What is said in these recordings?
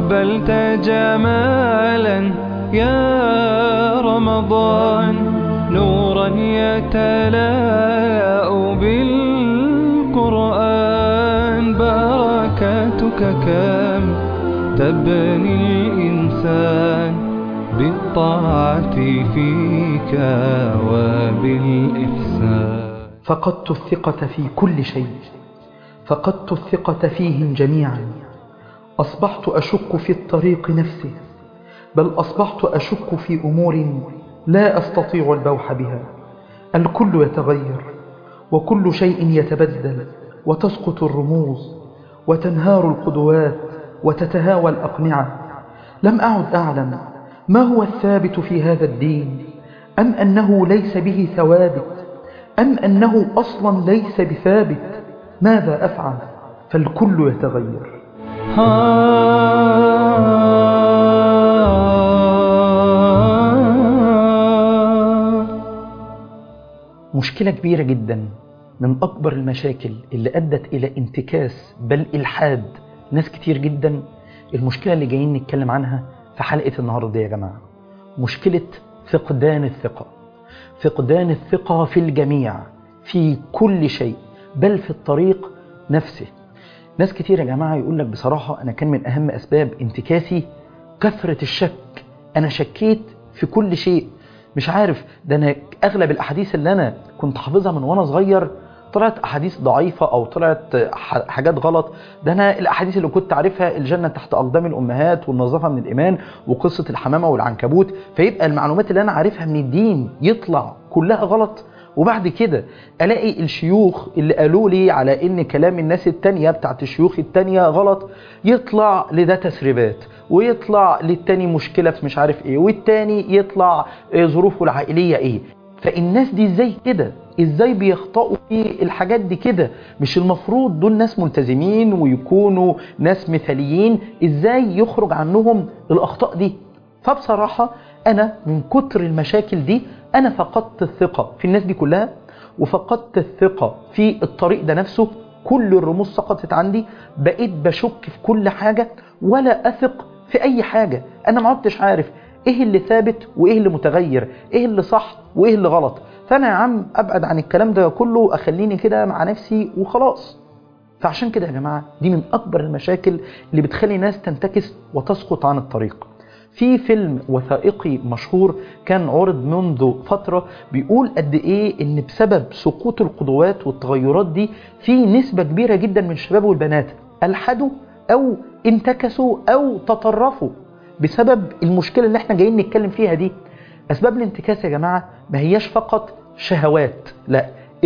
أقبلت جمالا يا رمضان نورا يتلاء بالقرآن بركاتك كم تبني الإنسان بالطاعة فيك وبالإحسان فقدت الثقة في كل شيء فقدت الثقة فيهم جميعا أصبحت أشك في الطريق نفسه بل أصبحت أشك في أمور لا أستطيع البوح بها الكل يتغير وكل شيء يتبدل وتسقط الرموز وتنهار القدوات وتتهاوى الأقنعة لم أعد أعلم ما هو الثابت في هذا الدين أم أنه ليس به ثوابت أم أنه أصلا ليس بثابت ماذا أفعل فالكل يتغير مشكلة كبيرة جدا من أكبر المشاكل اللي أدت إلى انتكاس بل إلحاد ناس كتير جدا المشكلة اللي جايين نتكلم عنها في حلقة النهاردة يا جماعة مشكلة فقدان الثقة فقدان الثقة في الجميع في كل شيء بل في الطريق نفسه ناس كتير يا جماعة يقول لك بصراحة أنا كان من أهم أسباب انتكاسي كثرة الشك أنا شكيت في كل شيء مش عارف ده أنا أغلب الأحاديث اللي أنا كنت حافظها من وأنا صغير طلعت أحاديث ضعيفة أو طلعت حاجات غلط ده أنا الأحاديث اللي كنت عارفها الجنة تحت أقدام الأمهات والنظافة من الإيمان وقصة الحمامة والعنكبوت فيبقى المعلومات اللي أنا عارفها من الدين يطلع كلها غلط وبعد كده الاقي الشيوخ اللي قالوا لي على ان كلام الناس التانية بتاعت الشيوخ التانية غلط يطلع لده تسريبات ويطلع للتاني مشكلة في مش عارف ايه والتاني يطلع ظروفه العائلية ايه فالناس دي ازاي كده ازاي بيخطئوا في الحاجات دي كده مش المفروض دول ناس ملتزمين ويكونوا ناس مثاليين ازاي يخرج عنهم الاخطاء دي فبصراحة انا من كتر المشاكل دي انا فقدت الثقة في الناس دي كلها وفقدت الثقة في الطريق ده نفسه كل الرموز سقطت عندي بقيت بشك في كل حاجة ولا اثق في اي حاجة انا ما عدتش عارف ايه اللي ثابت وايه اللي متغير ايه اللي صح وايه اللي غلط فانا يا عم ابعد عن الكلام ده كله اخليني كده مع نفسي وخلاص فعشان كده يا جماعة دي من اكبر المشاكل اللي بتخلي ناس تنتكس وتسقط عن الطريق في فيلم وثائقي مشهور كان عرض منذ فترة بيقول قد ايه ان بسبب سقوط القدوات والتغيرات دي في نسبة كبيرة جدا من الشباب والبنات الحدوا او انتكسوا او تطرفوا بسبب المشكلة اللي احنا جايين نتكلم فيها دي اسباب الانتكاس يا جماعة ما هياش فقط شهوات لا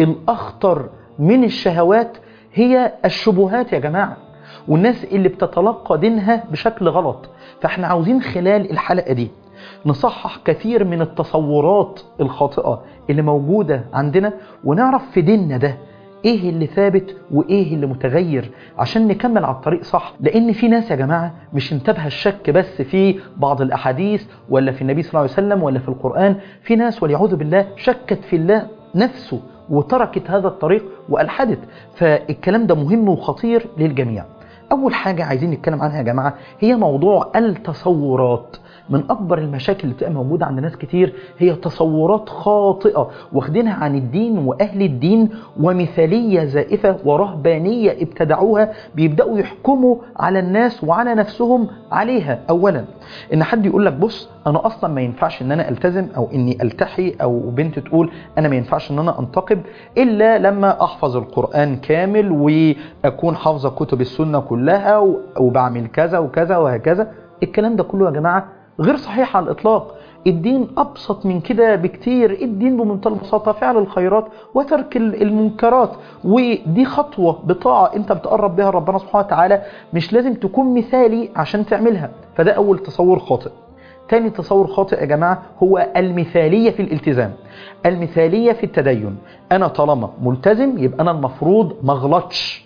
الاخطر من الشهوات هي الشبهات يا جماعة والناس اللي بتتلقى دينها بشكل غلط فاحنا عاوزين خلال الحلقة دي نصحح كثير من التصورات الخاطئة اللي موجودة عندنا ونعرف في ديننا ده ايه اللي ثابت وايه اللي متغير عشان نكمل على الطريق صح لان في ناس يا جماعة مش انتبه الشك بس في بعض الاحاديث ولا في النبي صلى الله عليه وسلم ولا في القرآن في ناس والعياذ بالله شكت في الله نفسه وتركت هذا الطريق والحدت فالكلام ده مهم وخطير للجميع أول حاجة عايزين نتكلم عنها يا جماعة هي موضوع التصورات من أكبر المشاكل اللي بتبقى موجودة عند ناس كتير هي تصورات خاطئة واخدينها عن الدين وأهل الدين ومثالية زائفة ورهبانية ابتدعوها بيبدأوا يحكموا على الناس وعلى نفسهم عليها أولا إن حد يقول لك بص أنا أصلا ما ينفعش إن أنا ألتزم أو إني ألتحي أو بنت تقول أنا ما ينفعش إن أنا أنتقب إلا لما أحفظ القرآن كامل وأكون حافظة كتب السنة كلها وبعمل كذا وكذا وهكذا الكلام ده كله يا جماعة غير صحيح على الإطلاق الدين أبسط من كده بكتير الدين بمنتهى البساطة فعل الخيرات وترك المنكرات ودي خطوة بطاعة أنت بتقرب بها ربنا سبحانه وتعالى مش لازم تكون مثالي عشان تعملها فده أول تصور خاطئ تاني تصور خاطئ يا جماعة هو المثالية في الالتزام المثالية في التدين أنا طالما ملتزم يبقى أنا المفروض ما اغلطش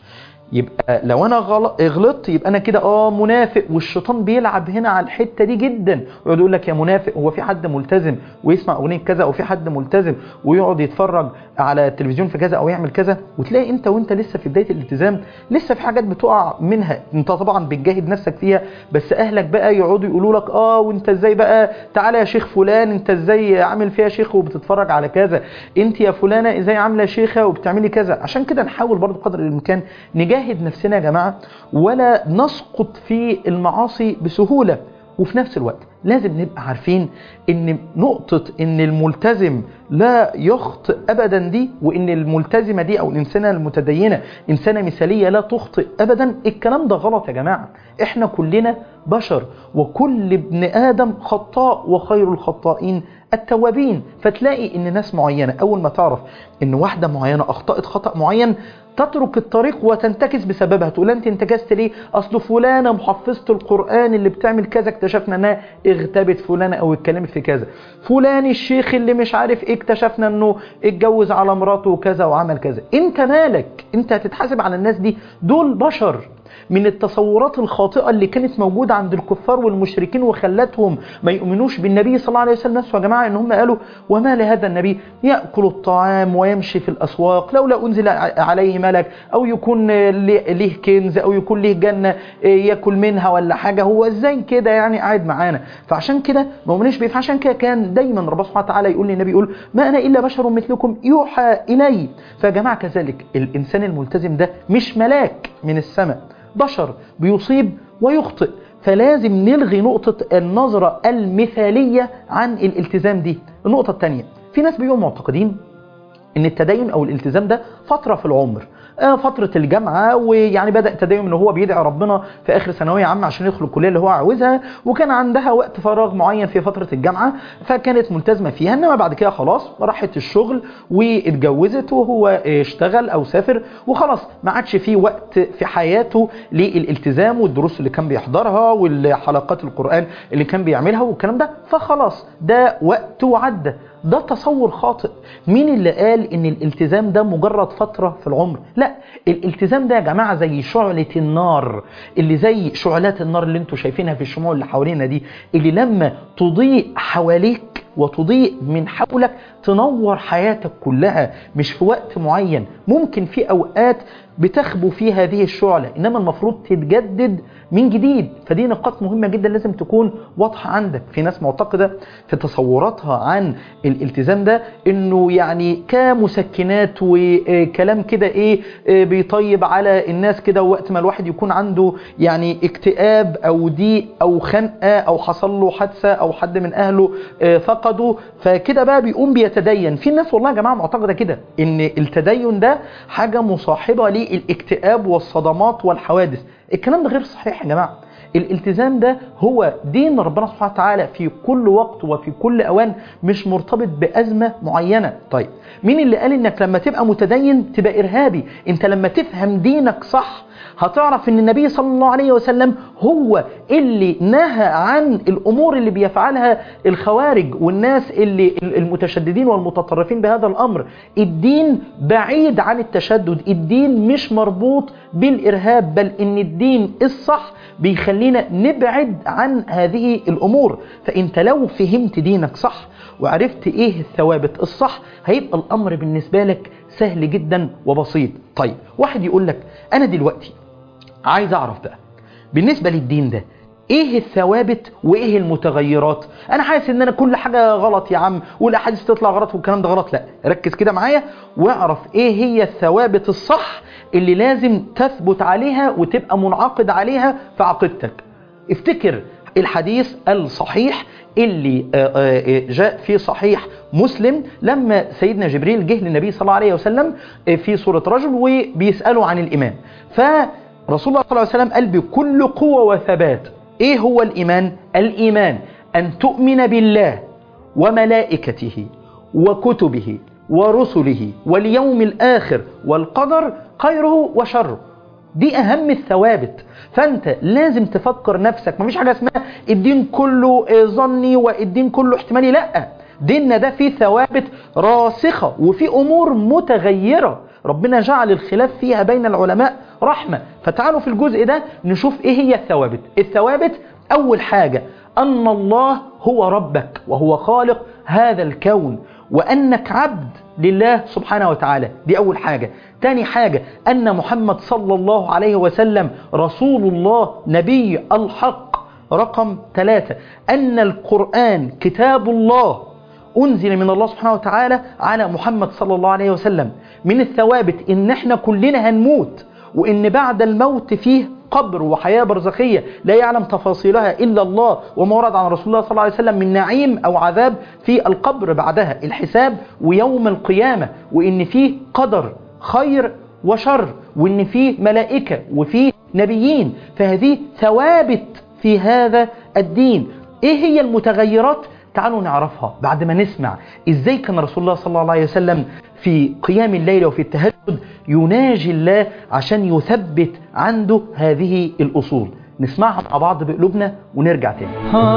يبقى لو انا غلط غلطت يبقى انا كده اه منافق والشيطان بيلعب هنا على الحته دي جدا ويقعد يقول لك يا منافق هو في حد ملتزم ويسمع اغنيه كذا او في حد ملتزم ويقعد يتفرج على التلفزيون في كذا او يعمل كذا وتلاقي انت وانت لسه في بدايه الالتزام لسه في حاجات بتقع منها انت طبعا بتجاهد نفسك فيها بس اهلك بقى يقعدوا يقولوا لك اه وانت ازاي بقى تعالى يا شيخ فلان انت ازاي عامل فيها شيخ وبتتفرج على كذا انت يا فلانه ازاي عامله شيخه وبتعملي كذا عشان كده نحاول برضو قدر الامكان نجاهد نفسنا يا جماعه ولا نسقط في المعاصي بسهوله وفي نفس الوقت لازم نبقى عارفين ان نقطة ان الملتزم لا يخطئ ابدا دي وان الملتزمة دي او الانسانة المتدينة انسانة مثالية لا تخطئ ابدا الكلام ده غلط يا جماعة احنا كلنا بشر وكل ابن ادم خطاء وخير الخطائين التوابين فتلاقي ان ناس معينة اول ما تعرف ان واحدة معينة اخطأت خطأ معين تترك الطريق وتنتكس بسببها تقول انت انتكست ليه اصل فلانه محفظه القران اللي بتعمل كذا اكتشفنا انها اغتابت فلانه او اتكلمت في كذا فلان الشيخ اللي مش عارف ايه اكتشفنا انه اتجوز على مراته وكذا وعمل كذا انت مالك انت هتتحاسب على الناس دي دول بشر من التصورات الخاطئة اللي كانت موجودة عند الكفار والمشركين وخلتهم ما يؤمنوش بالنبي صلى الله عليه وسلم نفسه يا جماعة ان هم قالوا وما لهذا النبي يأكل الطعام ويمشي في الأسواق لولا أنزل عليه ملك أو يكون ليه كنز أو يكون ليه جنة يأكل منها ولا حاجة هو ازاي كده يعني قاعد معانا فعشان كده ما قلناش بيه فعشان كده كان دايما ربنا سبحانه وتعالى يقول للنبي يقول ما أنا إلا بشر مثلكم يوحى إلي فيا جماعة كذلك الإنسان الملتزم ده مش ملاك من السماء بشر بيصيب ويخطئ فلازم نلغي نقطة النظرة المثالية عن الالتزام دي النقطة الثانية في ناس بيبقوا معتقدين ان التدين او الالتزام ده فترة في العمر فترة الجامعة ويعني بدأ تدين ان هو بيدعي ربنا في اخر ثانوية عامة عشان يدخل الكلية اللي هو عاوزها وكان عندها وقت فراغ معين في فترة الجامعة فكانت ملتزمة فيها انما بعد كده خلاص راحت الشغل واتجوزت وهو اشتغل او سافر وخلاص ما عادش فيه وقت في حياته للالتزام والدروس اللي كان بيحضرها والحلقات القرآن اللي كان بيعملها والكلام ده فخلاص ده وقت وعدى ده تصور خاطئ مين اللي قال ان الالتزام ده مجرد فترة في العمر لا الالتزام ده يا جماعة زي شعلة النار اللي زي شعلات النار اللي انتوا شايفينها في الشموع اللي حوالينا دي اللي لما تضيء حواليك وتضيء من حولك تنور حياتك كلها مش في وقت معين ممكن في اوقات بتخبو في هذه الشعلة إنما المفروض تتجدد من جديد فدي نقاط مهمة جدا لازم تكون واضحة عندك في ناس معتقدة في تصوراتها عن الالتزام ده إنه يعني كمسكنات وكلام كده إيه بيطيب على الناس كده وقت ما الواحد يكون عنده يعني اكتئاب أو ضيق أو خنقة أو حصل له حادثة أو حد من أهله فقده فكده بقى بيقوم بيتدين في ناس والله يا جماعة معتقدة كده إن التدين ده حاجة مصاحبة للاكتئاب والصدمات والحوادث الكلام ده غير صحيح يا جماعة الالتزام ده هو دين ربنا سبحانه وتعالى في كل وقت وفي كل أوان مش مرتبط بأزمة معينة طيب مين اللي قال انك لما تبقى متدين تبقى إرهابي انت لما تفهم دينك صح هتعرف ان النبي صلى الله عليه وسلم هو اللي نهى عن الامور اللي بيفعلها الخوارج والناس اللي المتشددين والمتطرفين بهذا الامر الدين بعيد عن التشدد الدين مش مربوط بالارهاب بل ان الدين الصح بيخلينا نبعد عن هذه الامور فانت لو فهمت دينك صح وعرفت ايه الثوابت الصح هيبقى الامر بالنسبة لك سهل جدا وبسيط طيب واحد يقول لك انا دلوقتي عايز اعرف بقى بالنسبة للدين ده ايه الثوابت وايه المتغيرات انا حاسس ان انا كل حاجة غلط يا عم والاحاديث تطلع غلط والكلام ده غلط لا ركز كده معايا واعرف ايه هي الثوابت الصح اللي لازم تثبت عليها وتبقى منعقد عليها في عقيدتك افتكر الحديث الصحيح اللي جاء في صحيح مسلم لما سيدنا جبريل جه للنبي صلى الله عليه وسلم في صورة رجل وبيسأله عن الإيمان فرسول الله صلى الله عليه وسلم قال بكل قوة وثبات ايه هو الإيمان؟ الإيمان أن تؤمن بالله وملائكته وكتبه ورسله واليوم الآخر والقدر خيره وشره دي أهم الثوابت فأنت لازم تفكر نفسك مفيش حاجة اسمها الدين كله ظني والدين كله احتمالي لأ ديننا ده فيه ثوابت راسخة وفي أمور متغيرة ربنا جعل الخلاف فيها بين العلماء رحمة فتعالوا في الجزء ده نشوف ايه هي الثوابت الثوابت اول حاجة ان الله هو ربك وهو خالق هذا الكون وانك عبد لله سبحانه وتعالى دي اول حاجة تاني حاجة ان محمد صلى الله عليه وسلم رسول الله نبي الحق رقم ثلاثة ان القرآن كتاب الله أنزل من الله سبحانه وتعالى على محمد صلى الله عليه وسلم من الثوابت إن احنا كلنا هنموت وإن بعد الموت فيه قبر وحياة برزخية لا يعلم تفاصيلها إلا الله وما ورد عن رسول الله صلى الله عليه وسلم من نعيم أو عذاب في القبر بعدها الحساب ويوم القيامة وإن فيه قدر خير وشر وإن فيه ملائكة وفيه نبيين فهذه ثوابت في هذا الدين إيه هي المتغيرات تعالوا نعرفها بعد ما نسمع ازاي كان رسول الله صلى الله عليه وسلم في قيام الليل وفي التهجد يناجي الله عشان يثبت عنده هذه الأصول نسمعها مع بعض بقلوبنا ونرجع تاني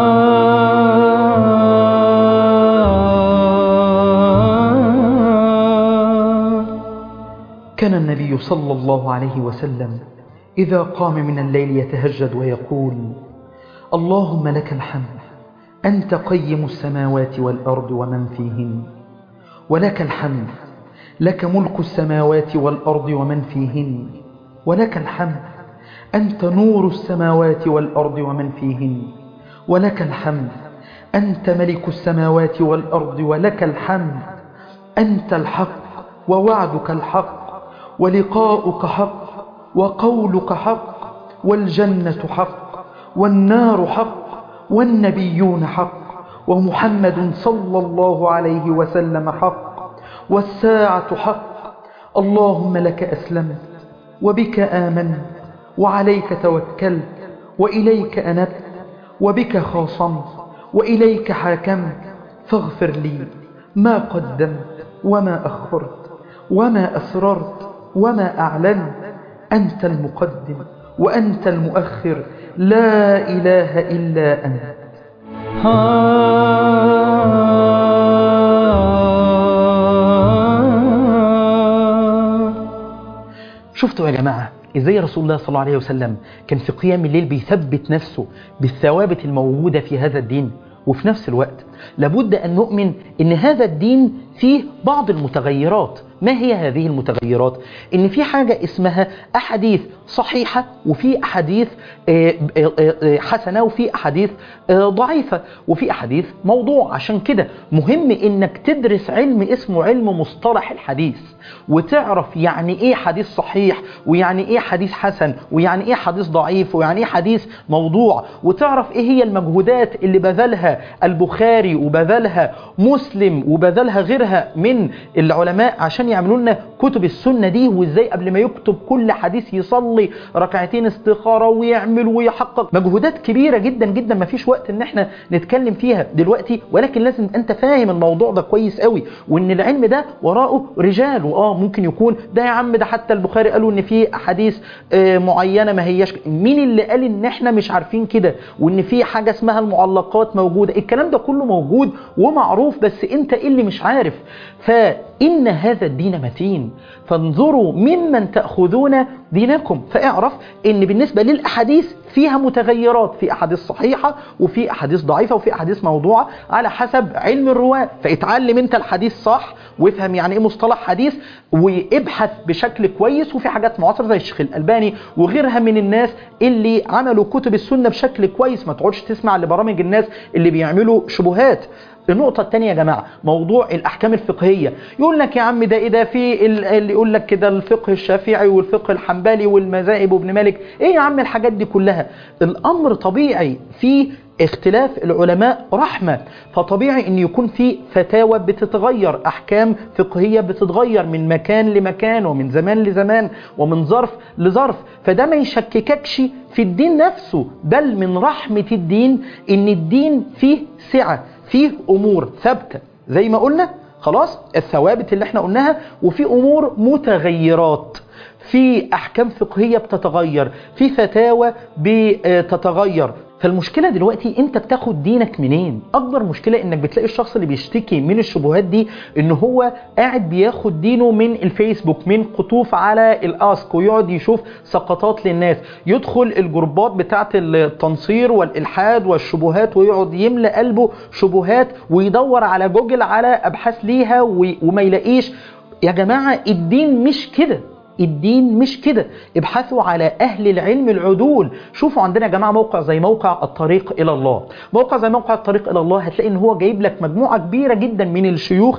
كان النبي صلى الله عليه وسلم إذا قام من الليل يتهجد ويقول اللهم لك الحمد أنت قيم السماوات والأرض ومن فيهن ولك الحمد لك ملك السماوات والأرض ومن فيهن ولك الحمد أنت نور السماوات والأرض ومن فيهن ولك الحمد أنت ملك السماوات والأرض ولك الحمد أنت الحق ووعدك الحق ولقاؤك حق وقولك حق والجنة حق والنار حق والنبيون حق ومحمد صلى الله عليه وسلم حق والساعة حق اللهم لك أسلمت وبك آمنت وعليك توكلت وإليك أنبت وبك خاصمت وإليك حاكمت فاغفر لي ما قدمت وما أخرت وما أسررت وما أعلنت أنت المقدم وأنت المؤخر لا إله إلا أنت شفتوا يا جماعة ازاي رسول الله صلى الله عليه وسلم كان في قيام الليل بيثبت نفسه بالثوابت الموجودة في هذا الدين وفي نفس الوقت لابد أن نؤمن أن هذا الدين فيه بعض المتغيرات ما هي هذه المتغيرات ان في حاجة اسمها احاديث صحيحة وفي احاديث حسنة وفي احاديث ضعيفة وفي احاديث موضوع عشان كده مهم انك تدرس علم اسمه علم مصطلح الحديث وتعرف يعني ايه حديث صحيح ويعني ايه حديث حسن ويعني ايه حديث ضعيف ويعني ايه حديث موضوع وتعرف ايه هي المجهودات اللي بذلها البخاري وبذلها مسلم وبذلها غيرها من العلماء عشان يعملوا لنا كتب السنة دي وازاي قبل ما يكتب كل حديث يصلي ركعتين استخارة ويعمل ويحقق مجهودات كبيرة جدا جدا ما فيش وقت ان احنا نتكلم فيها دلوقتي ولكن لازم انت فاهم الموضوع ده كويس قوي وان العلم ده وراءه رجال واه ممكن يكون ده يا عم ده حتى البخاري قالوا ان في احاديث آه معينة ما هياش مين اللي قال ان احنا مش عارفين كده وان في حاجة اسمها المعلقات موجودة الكلام ده كله موجود ومعروف بس انت إيه اللي مش عارف فإن هذا الدين متين فانظروا ممن تأخذون دينكم فاعرف ان بالنسبة للأحاديث فيها متغيرات في أحاديث صحيحة وفي أحاديث ضعيفة وفي أحاديث موضوعة على حسب علم الرواة فاتعلم انت الحديث صح وافهم يعني ايه مصطلح حديث وابحث بشكل كويس وفي حاجات معاصرة زي الشيخ الألباني وغيرها من الناس اللي عملوا كتب السنة بشكل كويس ما تقعدش تسمع لبرامج الناس اللي بيعملوا شبهات النقطة الثانية يا جماعة موضوع الأحكام الفقهية يقول لك يا عم ده إيه ده في اللي يقول لك كده الفقه الشافعي والفقه الحنبلي والمذاهب وابن مالك إيه يا عم الحاجات دي كلها الأمر طبيعي في اختلاف العلماء رحمة فطبيعي ان يكون في فتاوى بتتغير احكام فقهية بتتغير من مكان لمكان ومن زمان لزمان ومن ظرف لظرف فده ما يشكككش في الدين نفسه بل من رحمة الدين ان الدين فيه سعة فيه امور ثابتة زي ما قلنا خلاص الثوابت اللي احنا قلناها وفي امور متغيرات في احكام فقهيه بتتغير في فتاوى بتتغير فالمشكله دلوقتي انت بتاخد دينك منين اكبر مشكله انك بتلاقي الشخص اللي بيشتكي من الشبهات دي ان هو قاعد بياخد دينه من الفيسبوك من قطوف على الاسك ويقعد يشوف سقطات للناس يدخل الجروبات بتاعه التنصير والالحاد والشبهات ويقعد يملى قلبه شبهات ويدور على جوجل على ابحاث ليها وما يلاقيش يا جماعه الدين مش كده الدين مش كده ابحثوا على أهل العلم العدول شوفوا عندنا يا جماعة موقع زي موقع الطريق إلى الله موقع زي موقع الطريق إلى الله هتلاقي إن هو جايب لك مجموعة كبيرة جدا من الشيوخ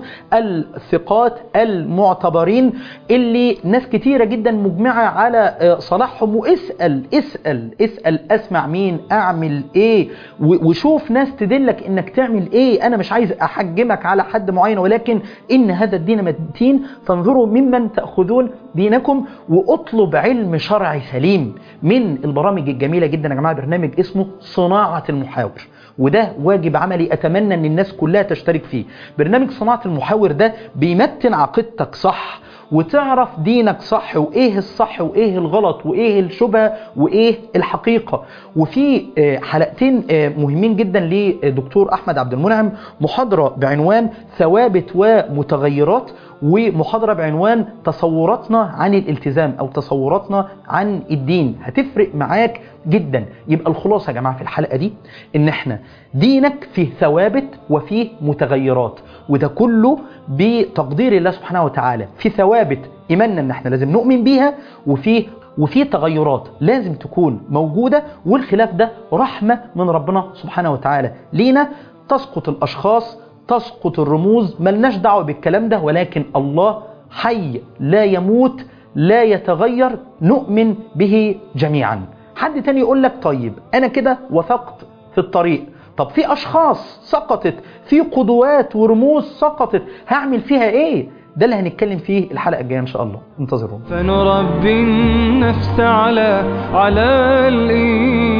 الثقات المعتبرين اللي ناس كتيرة جدا مجمعة على صلاحهم واسأل اسأل اسأل أسمع مين أعمل إيه وشوف ناس تدلك إنك تعمل إيه أنا مش عايز أحجمك على حد معين ولكن إن هذا الدين متين فانظروا ممن تأخذون دينكم واطلب علم شرعي سليم من البرامج الجميلة جدا يا جماعة برنامج اسمه صناعة المحاور وده واجب عملي اتمنى ان الناس كلها تشترك فيه برنامج صناعة المحاور ده بيمتن عقيدتك صح وتعرف دينك صح وايه الصح وايه الغلط وايه الشبهه وايه الحقيقه وفي حلقتين مهمين جدا لدكتور احمد عبد المنعم محاضره بعنوان ثوابت ومتغيرات ومحاضرة بعنوان تصوراتنا عن الالتزام أو تصوراتنا عن الدين هتفرق معاك جدا يبقى الخلاصة يا جماعة في الحلقة دي إن إحنا دينك فيه ثوابت وفيه متغيرات وده كله بتقدير الله سبحانه وتعالى في ثوابت إيماننا إن إحنا لازم نؤمن بيها وفي وفي تغيرات لازم تكون موجودة والخلاف ده رحمة من ربنا سبحانه وتعالى لينا تسقط الأشخاص تسقط الرموز ملناش دعوة بالكلام ده ولكن الله حي لا يموت لا يتغير نؤمن به جميعا حد تاني يقول لك طيب أنا كده وثقت في الطريق طب في أشخاص سقطت في قدوات ورموز سقطت هعمل فيها إيه ده اللي هنتكلم فيه الحلقة الجاية إن شاء الله انتظرونا فنربي النفس على على الإيمان